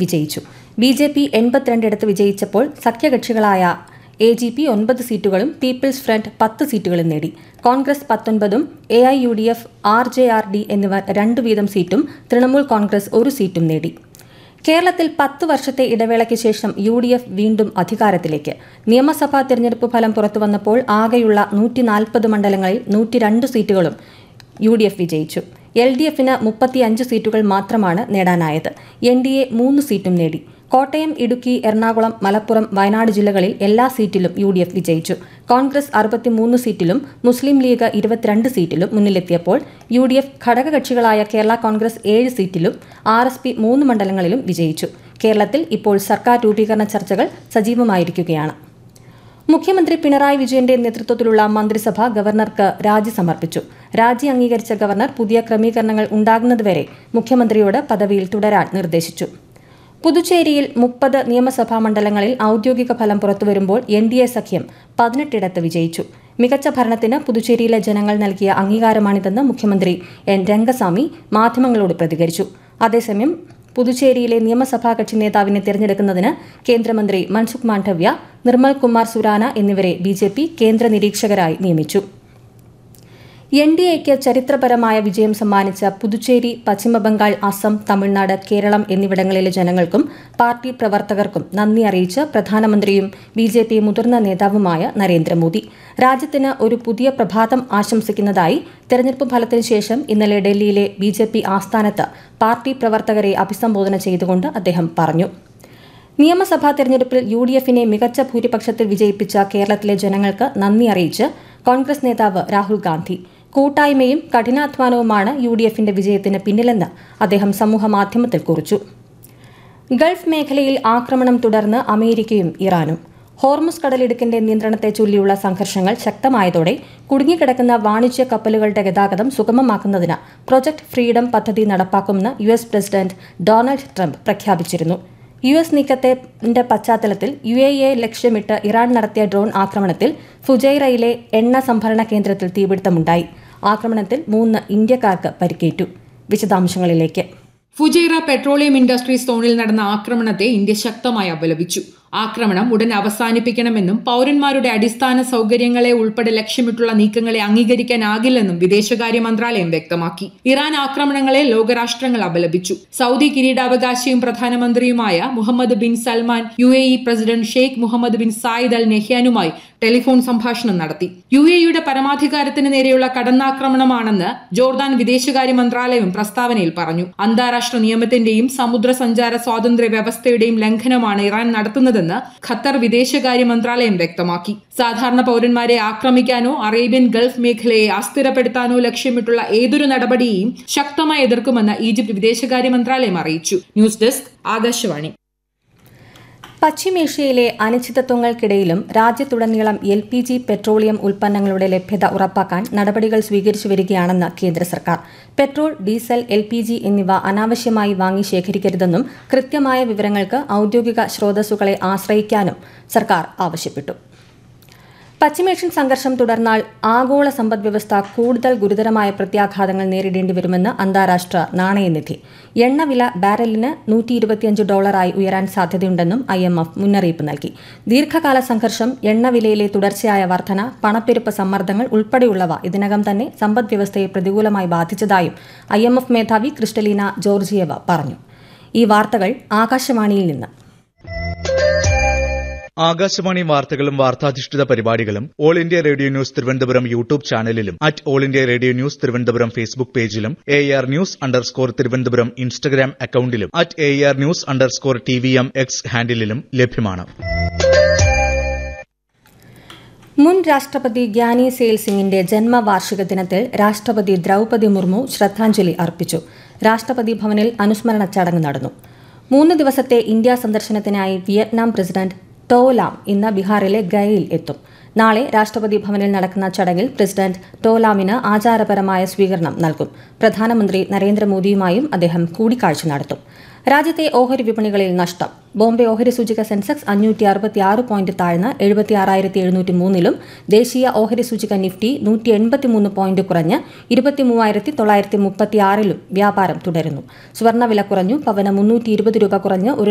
വിജയിച്ചു B J P എൺപത്തിരണ്ടിടത്ത് വിജയിച്ചപ്പോൾ സഖ്യകക്ഷികളായ എ ജി പി ഒൻപത് സീറ്റുകളും പീപ്പിൾസ് ഫ്രണ്ട് പത്ത് സീറ്റുകളും നേടി കോൺഗ്രസ് പത്തൊൻപതും A I U D F R J R D എന്നിവർ രണ്ടു വീതം സീറ്റും തൃണമൂൽ കോൺഗ്രസ് ഒരു സീറ്റും നേടി കേരളത്തിൽ പത്ത് വർഷത്തെ ഇടവേളയ്ക്ക് ശേഷം യു ഡി എഫ് വീണ്ടും അധികാരത്തിലേക്ക് നിയമസഭാ തെരഞ്ഞെടുപ്പ് ഫലം പുറത്തുവന്നപ്പോൾ ആകെയുള്ള നൂറ്റി നാൽപ്പത് മണ്ഡലങ്ങളിൽ നൂറ്റി രണ്ട് സീറ്റുകളും യു ഡി എഫ് വിജയിച്ചു എൽ ഡി എഫിന് മുപ്പത്തിയഞ്ച് സീറ്റുകൾ മാത്രമാണ് നേടാനായത് എൻ ഡി എ മൂന്ന് സീറ്റും നേടി കോട്ടയം ഇടുക്കി എറണാകുളം മലപ്പുറം വയനാട് ജില്ലകളിൽ എല്ലാ സീറ്റിലും യു ഡി എഫ് വിജയിച്ചു കോൺഗ്രസ് അറുപത്തിമൂന്ന് സീറ്റിലും മുസ്ലിം ലീഗ് ഇരുപത്തിരണ്ട് സീറ്റിലും മുന്നിലെത്തിയപ്പോൾ യു ഡി എഫ് ഘടകകക്ഷികളായ കേരള കോൺഗ്രസ് ഏഴ് സീറ്റിലും ആർ എസ് പി മൂന്ന് മണ്ഡലങ്ങളിലും വിജയിച്ചു കേരളത്തിൽ ഇപ്പോൾ സർക്കാർ രൂപീകരണ ചർച്ചകൾ സജീവമായിരിക്കുകയാണ് മുഖ്യമന്ത്രി പിണറായി വിജയന്റെ നേതൃത്വത്തിലുള്ള മന്ത്രിസഭ ഗവർണർക്ക് രാജി സമർപ്പിച്ചു രാജി അംഗീകരിച്ച ഗവർണർ പുതിയ ക്രമീകരണങ്ങൾ ഉണ്ടാകുന്നതുവരെ മുഖ്യമന്ത്രിയോട് പദവിയിൽ തുടരാൻ നിർദ്ദേശിച്ചു പുതുച്ചേരിയിൽ മുപ്പത് നിയമസഭാ മണ്ഡലങ്ങളിൽ ഔദ്യോഗിക ഫലം പുറത്തുവരുമ്പോൾ എൻ ഡി എ സഖ്യം പതിനെട്ടിടത്ത് വിജയിച്ചു മികച്ച ഭരണത്തിന് പുതുച്ചേരിയിലെ ജനങ്ങൾ നൽകിയ അംഗീകാരമാണിതെന്ന് മുഖ്യമന്ത്രി എൻ രംഗസ്വാമി മാധ്യമങ്ങളോട് പ്രതികരിച്ചു അതേസമയം പുതുച്ചേരിയിലെ നിയമസഭാ കക്ഷി നേതാവിനെ തിരഞ്ഞെടുക്കുന്നതിന് കേന്ദ്രമന്ത്രി മൻസുഖ് മാണ്ഡവ്യ നിർമ്മൽ കുമാർ സുരാന എന്നിവരെ ബി കേന്ദ്ര നിരീക്ഷകരായി നിയമിച്ചു എൻ ഡി എക്ക് ചരിത്രപരമായ വിജയം സമ്മാനിച്ച പുതുച്ചേരി പശ്ചിമബംഗാൾ അസം തമിഴ്നാട് കേരളം എന്നിവിടങ്ങളിലെ ജനങ്ങൾക്കും പാർട്ടി പ്രവർത്തകർക്കും നന്ദി അറിയിച്ച് പ്രധാനമന്ത്രിയും ബി ജെ പി മുതിർന്ന നേതാവുമായ നരേന്ദ്രമോദി രാജ്യത്തിന് ഒരു പുതിയ പ്രഭാതം ആശംസിക്കുന്നതായി തെരഞ്ഞെടുപ്പ് ഫലത്തിന് ശേഷം ഇന്നലെ ഡൽഹിയിലെ ബി ജെ പി ആസ്ഥാനത്ത് പാർട്ടി പ്രവർത്തകരെ അഭിസംബോധന ചെയ്തുകൊണ്ട് അദ്ദേഹം പറഞ്ഞു നിയമസഭാ തെരഞ്ഞെടുപ്പിൽ യു ഡി എഫിനെ മികച്ച ഭൂരിപക്ഷത്തിൽ വിജയിപ്പിച്ച കേരളത്തിലെ ജനങ്ങൾക്ക് നന്ദി അറിയിച്ച് കോൺഗ്രസ് നേതാവ് രാഹുൽ ഗാന്ധി കൂട്ടായ്മയും കഠിനാധ്വാനവുമാണ് യു ഡി എഫിന്റെ വിജയത്തിന് പിന്നിലെന്ന് അദ്ദേഹം സമൂഹമാധ്യമത്തിൽ കുറിച്ചു ഗൾഫ് മേഖലയിൽ ആക്രമണം തുടർന്ന് അമേരിക്കയും ഇറാനും ഹോർമുസ് കടലിടുക്കിന്റെ നിയന്ത്രണത്തെ ചൊല്ലിയുള്ള സംഘർഷങ്ങൾ ശക്തമായതോടെ കുടുങ്ങിക്കിടക്കുന്ന വാണിജ്യ കപ്പലുകളുടെ ഗതാഗതം സുഗമമാക്കുന്നതിന് പ്രൊജക്ട് ഫ്രീഡം പദ്ധതി നടപ്പാക്കുമെന്ന് U S president Donald Trump പ്രഖ്യാപിച്ചിരുന്നു യു എസ് നീക്കത്തിന്റെ പശ്ചാത്തലത്തിൽ യു എ എ ലക്ഷ്യമിട്ട് ഇറാൻ നടത്തിയ ഡ്രോൺ ആക്രമണത്തിൽ ഫുജൈറയിലെ എണ്ണ സംഭരണ കേന്ദ്രത്തിൽ തീപിടുത്തമുണ്ടായി ആക്രമണത്തിൽ മൂന്ന് ഇന്ത്യക്കാർക്ക് പരിക്കേറ്റു വിശദാംശങ്ങളിലേക്ക് ഫുജൈറ പെട്രോളിയം ഇൻഡസ്ട്രീസ് സോണിൽ നടന്ന ആക്രമണത്തെ ഇന്ത്യ ശക്തമായി അപലപിച്ചു ആക്രമണം ഉടൻ അവസാനിപ്പിക്കണമെന്നും പൌരന്മാരുടെ അടിസ്ഥാന സൗകര്യങ്ങളെ ഉൾപ്പെടെ ലക്ഷ്യമിട്ടുള്ള നീക്കങ്ങളെ അംഗീകരിക്കാനാകില്ലെന്നും വിദേശകാര്യ മന്ത്രാലയം വ്യക്തമാക്കി ഇറാൻ ആക്രമണങ്ങളെ ലോകരാഷ്ട്രങ്ങൾ അപലപിച്ചു സൗദി കിരീടാവകാശിയും പ്രധാനമന്ത്രിയുമായ Mohammed bin Salman U A E president Sheikh Mohammed bin Zayed Al നെഹ്യാനുമായി ടെലിഫോൺ സംഭാഷണം നടത്തി യു എ ഇയുടെ പരമാധികാരത്തിന് നേരെയുള്ള കടന്നാക്രമണമാണെന്ന് ജോർദാൻ വിദേശകാര്യ മന്ത്രാലയം പ്രസ്താവനയിൽ പറഞ്ഞു അന്താരാഷ്ട്ര നിയമത്തിന്റെയും സമുദ്ര സഞ്ചാര സ്വാതന്ത്ര്യ വ്യവസ്ഥയുടെയും ലംഘനമാണ് ഇറാൻ നടത്തുന്നതെന്ന് ഖത്തർ വിദേശകാര്യ മന്ത്രാലയം വ്യക്തമാക്കി സാധാരണ പൌരന്മാരെ ആക്രമിക്കാനോ അറേബ്യൻ ഗൾഫ് മേഖലയെ അസ്ഥിരപ്പെടുത്താനോ ലക്ഷ്യമിട്ടുള്ള ഏതൊരു നടപടിയെയും ശക്തമായി എതിർക്കുമെന്ന് ഈജിപ്ത് വിദേശകാര്യ മന്ത്രാലയം അറിയിച്ചു ന്യൂസ് ഡെസ്ക് ആകാശവാണി പശ്ചിമേഷ്യയിലെ അനിശ്ചിതത്വങ്ങൾക്കിടയിലും രാജ്യത്തുടനീളം എൽ പി ജി പെട്രോളിയം ഉൽപ്പന്നങ്ങളുടെ ലഭ്യത ഉറപ്പാക്കാൻ നടപടികൾ സ്വീകരിച്ചു വരികയാണെന്ന് കേന്ദ്ര സർക്കാർ petrol diesel L P G എന്നിവ അനാവശ്യമായി വാങ്ങി ശേഖരിക്കരുതെന്നും കൃത്യമായ വിവരങ്ങൾക്ക് ഔദ്യോഗിക സ്രോതസ്സുകളെ ആശ്രയിക്കാനും സർക്കാർ ആവശ്യപ്പെട്ടു പശ്ചിമേഷ്യൻ സംഘർഷം തുടർന്നാൽ ആഗോള സമ്പദ്വ്യവസ്ഥ കൂടുതൽ ഗുരുതരമായ പ്രത്യാഘാതങ്ങൾ നേരിടേണ്ടി വരുമെന്ന് അന്താരാഷ്ട്ര നാണയനിധി എണ്ണവില ബാരലിന് നൂറ്റി ഇരുപത്തിയഞ്ച് ഡോളറായി ഉയരാൻ സാധ്യതയുണ്ടെന്നും ഐ എം എഫ് മുന്നറിയിപ്പ് നൽകി ദീർഘകാല സംഘർഷം എണ്ണവിലയിലെ തുടർച്ചയായ വർധന പണപ്പെരുപ്പ് സമ്മർദ്ദങ്ങൾ ഉൾപ്പെടെയുള്ളവ ഇതിനകം തന്നെ സമ്പദ്വ്യവസ്ഥയെ പ്രതികൂലമായി ബാധിച്ചതായും ഐ എം എഫ് മേധാവി ക്രിസ്റ്റലീന ജോർജിയവ പറഞ്ഞു ഈ വാർത്തകൾ ആകാശവാണിയിൽ നിന്ന് ആകാശവാണി വാർത്തകളും വാർത്താധിഷ്ഠിത പരിപാടികളും all India radio news Thiruvananthapuram YouTube ചാനലിലും at all India radio news Thiruvananthapuram Facebook പേജിലും A R news underscore Thiruvananthapuram Instagram അക്കൌണ്ടിലും at A R news underscore T V M X ഹാൻഡിലും ലഭ്യമാണ് മുൻ രാഷ്ട്രപതി ഗ്യാനി സെയിൽ സിംഗിന്റെ ജന്മവാർഷിക ദിനത്തിൽ രാഷ്ട്രപതി ദ്രൗപതി മുർമു ശ്രദ്ധാഞ്ജലി അർപ്പിച്ചു രാഷ്ട്രപതി ഭവനിൽ അനുസ്മരണ ചടങ്ങ് നടന്നു മൂന്ന് ദിവസത്തെ ഇന്ത്യ സന്ദർശനത്തിനായി വിയറ്റ്നാം പ്രസിഡന്റ് ടോ ലാം ഇന്ന് ബീഹാറിലെ ഗയയിൽ എത്തും നാളെ രാഷ്ട്രപതി ഭവനിൽ നടക്കുന്ന ചടങ്ങിൽ പ്രസിഡന്റ് ടോലാമിന് ആചാരപരമായ സ്വീകരണം നൽകും പ്രധാനമന്ത്രി നരേന്ദ്രമോദിയുമായും അദ്ദേഹം കൂടിക്കാഴ്ച നടത്തും രാജ്യത്തെ ഓഹരി വിപണികളിൽ നഷ്ടം ബോംബെ ഓഹരി സൂചിക സെൻസെക്സ് അഞ്ഞൂറ്റി അറുപത്തിയാറ് പോയിന്റ് താഴ്ന്ന് എഴുപത്തിയാറായിരത്തി എഴുന്നൂറ്റി മൂന്നിലും ദേശീയ ഓഹരി സൂചിക നിഫ്റ്റി നൂറ്റി എൺപത്തിമൂന്ന് പോയിന്റ് കുറഞ്ഞ് ഇരുപത്തിമൂവായിരത്തി തൊള്ളായിരത്തി മുപ്പത്തിയാറിലും വ്യാപാരം തുടരുന്നു സ്വർണ്ണവില കുറഞ്ഞു പവന് മുന്നൂറ്റി ഇരുപത് രൂപ കുറഞ്ഞ് ഒരു